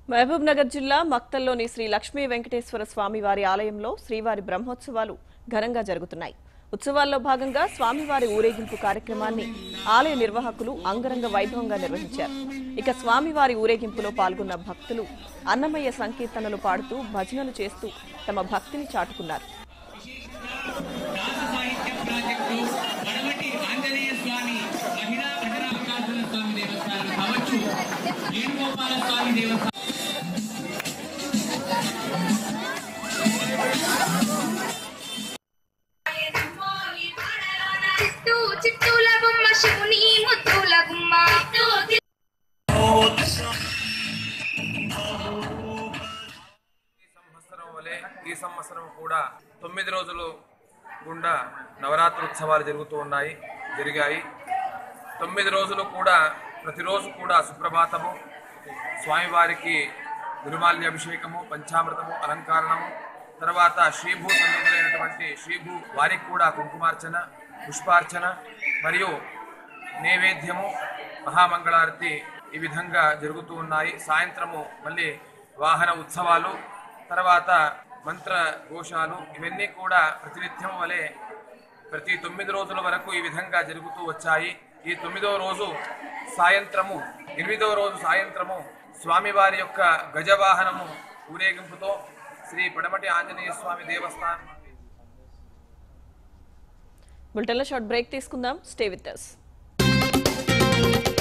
మహబూబ్ నగర్ జిల్లా మక్తల్లోని శ్రీ లక్ష్మీ వెంకటేశ్వర స్వామివారి ఆలయంలో శ్రీవారి బ్రహ్మోత్సవాలు ఘనంగా జరుగుతున్నాయి ఉత్సవాల్లో భాగంగా స్వామివారి ఊరేగింపు కార్యక్రమాన్ని ఆలయ నిర్వాహకులు అంగరంగ వైభవంగా నిర్వహించారు ఇక స్వామివారి ఊరేగింపులో పాల్గొన్న భక్తులు అన్నమయ్య సంకీర్తనలు పాడుతూ భజనలు చేస్తూ తమ భక్తిని చాటుకున్నారు ప్రాజెక్టు వడవటి ఆంజనేయ స్వామి మహిళా భజనావకాశుల స్వామి దేవస్థానం కావచ్చు వేణుగోపాల స్వామి దేవస్థానం చిత్తూ చిత్తూల బొమ్మ శివుని ముద్దుల గుమ్మ ఈ సంవత్సరం వలె ఈ సంవత్సరం కూడా తొమ్మిది రోజులు గుండా నవరాత్రి ఉత్సవాలు జరుగుతూ ఉన్నాయి జరిగాయి తొమ్మిది రోజులు కూడా ప్రతిరోజు కూడా సుప్రభాతము స్వామివారికి గురుమాల్య అభిషేకము పంచామృతము అలంకారణము తర్వాత శ్రీభూ సన్నిధులైనటువంటి శ్రీభూ వారికి కూడా కుంకుమార్చన పుష్పార్చన మరియు నైవేద్యము మహామంగళారతి ఈ విధంగా జరుగుతూ ఉన్నాయి సాయంత్రము మళ్ళీ వాహన ఉత్సవాలు తర్వాత మంత్ర ఘోషాలు ఇవన్నీ కూడా ప్రతినిత్యం వలె ప్రతి తొమ్మిది రోజుల వరకు ఈ విధంగా జరుగుతూ వచ్చాయి ఈ తొమ్మిదవ రోజు సాయంత్రము ఎనిమిదవ రోజు సాయంత్రము స్వామివారి యొక్క గజవాహనము ఊరేగింపుతో శ్రీ పడమటి ఆంజనేయ స్వామి దేవస్థానం బులెటిన్లో షార్ట్ బ్రేక్ తీసుకుందాం స్టే విత్ us